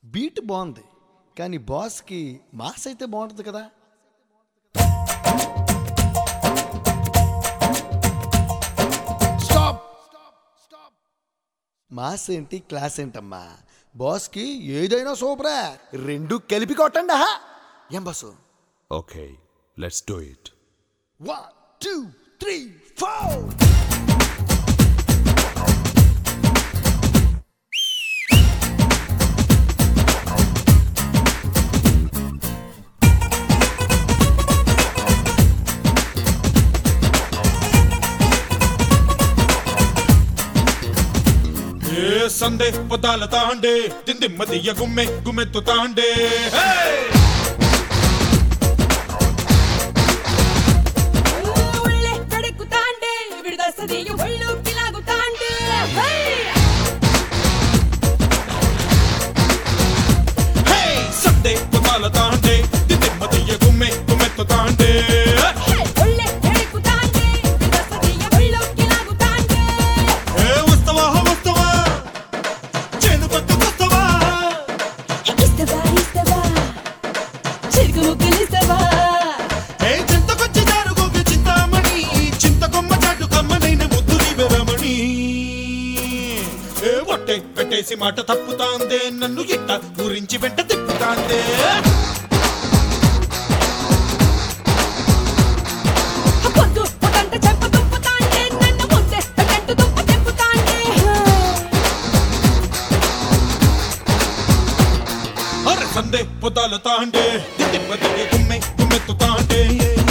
Beat బాగుంది కానీ బాస్కి మాస్ అయితే బాగుంటుంది కదా స్టాప్ మాస్ ఏంటి క్లాస్ ఏంటమ్మా బాస్కి ఏదైనా సూపరా రెండు కలిపి కొట్టండి ఆహా ఏం bus Okay, let's do it. One two three four ఏ సందే పొదాల తాండే దిమ్మ గుమ్మె గుమ్మెత్తు తాండే ಒಳ್ಳೆ ಕಡೆಕು ತಾಂಡೆ ಬಿಡದ ಸದಿಗೆ ಒಳ್ಳು ಕಿಲಾಗು ತಾಂಡೆ సందే పొదాల తాండే దిమ్మ గుమ్మె గుమ్మెత్తు తాండే ಒಳ್ಳೆ ಕಡೆಕು ತಾಂಡೆ ಬಿಡದ ಸದಿಗೆ ಒಳ್ಳು ಕಿಲಾಗು ತಾಂಡೆ ఏ వస్తవా వస్తవా చేను పక్క వస్తవా ఇస్తవా ఇస్తవా చిరుకు ముగ్గులిస్తవా ఏ చింతకొచ్చి జారుగోగి చింతామణి చింతకొమ్మ చాటు కమ్మనైన ముద్దు రమణి ఏ ఒట్టే పెట్టేసి మాట తప్పుతాందే నన్ను ఇట్ట గురించి వెంట తిప్పుతాందే పొద్దు పొదంట చెంప దుప్పు తాండే నన్ను ముద్దే గంటు దుప్పు తెంపు తాండే అరే సందే పొదాల తాండే దిమ్మ గుమ్మె గుమ్మెత్తు తాండే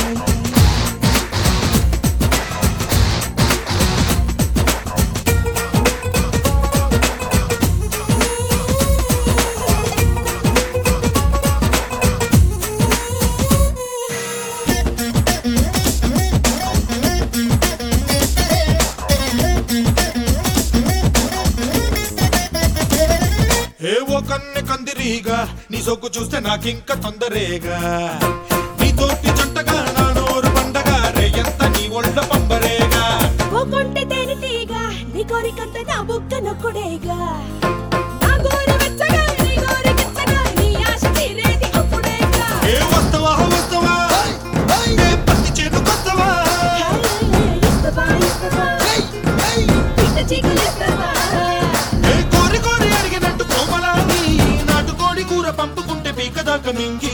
ఏవో కన్నె కందిరీగా నీ సొక్కు చూస్తే నాకింక తొందరేగా నీ తోటి జంటగా నా నోరు పండగ రేయంత నీ ఒళ్ళ పంబరేగా ఓ కొంటె తేనెటీగా నీ కోరికంత నా బుక్క నొక్కుడేగా నా గోరు వెచ్చగా నీ గోరు వెచ్చగా నీ ఆశ తీరేది అప్పుడేగా ఏ వస్తవా వస్తవా ఏ పత్తి చేను కొత్తవా ఇస్తవా ఇస్తవా పిట్ట చీకులిస్తవా ఏ కోరి కోరి అడిగినట్టు కోమలాని నాటుకోడి కూర పంపుకుంటే పీకదాకా మింగి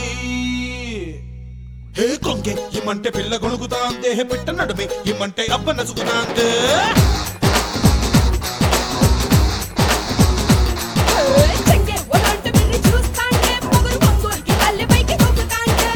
హే కొంగే ఇమ్మంటే పిల్ల గొణుకుతాందే హే పిట్ట నడుమే ఇమ్మంటే అబ్బ నసుకుతాందే చెంగే ఒలంట మిర్రి చూస్తాంటే పొగరు పొంగుకి తల్లి పైకి తొక్కుతాంటే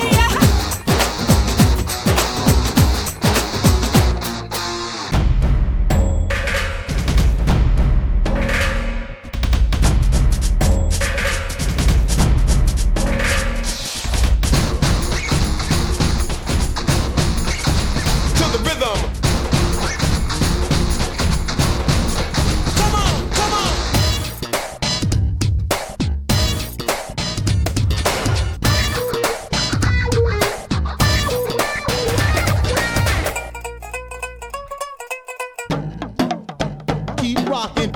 to the rhythm. Come on, come on. Keep rocking.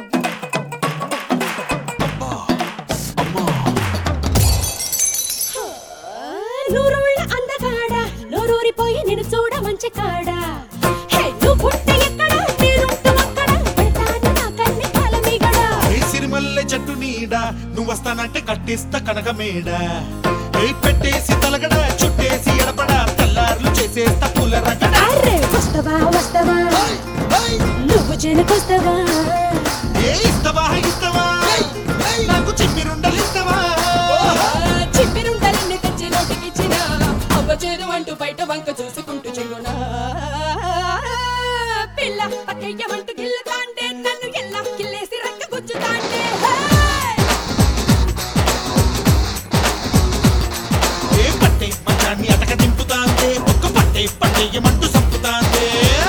నూరుళ్ళ అందగాడ నోరూరిపోయి నేను చూడ మంచి కాడ హే నువ్వు పుట్ట ఎక్కడ నేనుంటూ అక్కడ పెడతాను నా కన్ని కాలమీగడ ఏ సిరిమల్లె చెట్టు నీడ నువ్వు వస్తానంటే కట్టిస్తా కనక మేడ ఏ పెట్టేసి తలగడ చుట్టేసి ఎడపడ తెల్లార్లు చేసేస్తా పూల రగడ అరే వస్తవా వస్తవా నువ్వు చేనుకొస్తావా ఏ ఇస్తవా ఇస్తవా నాకు చిమ్మిరుండలు ఇస్తవా చిప్పిరుండలన్నీ తెచ్చి నోటికిచ్చిన అవ్వ చేదు అంటూ బయట వంక చూసుకుంటూ చెయ్యునా పిల్ల పక్కయ్యమంటూ గిల్లుతాంటే నన్ను ఎల్లా కిల్లేసి రెక్క గుచ్చుతాంటే ఏ పట్టే మంచాన్ని అటక దింపుతాందే ఒక్క పట్టే పట్టేయమంటూ సంపుతాందే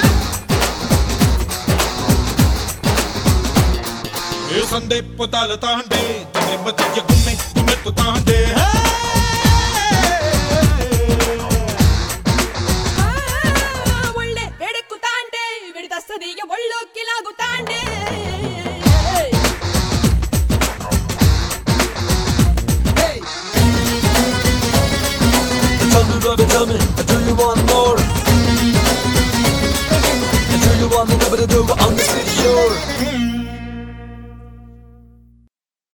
ఏ సందే పొతాల తాండే తనెమ్మ తెయ్య గుమ్మె గుమ్మెత్తు తాండే ಒಳ್ಳೆ ಎಡಕ್ಕುತಾಂಡೆ ವಿಡಿದಸ್ತದಿಗೆ ಒಳ್ಳೊಕ್ಕಿಲಾಗುತ್ತಾಂಡೆ love it, tell me.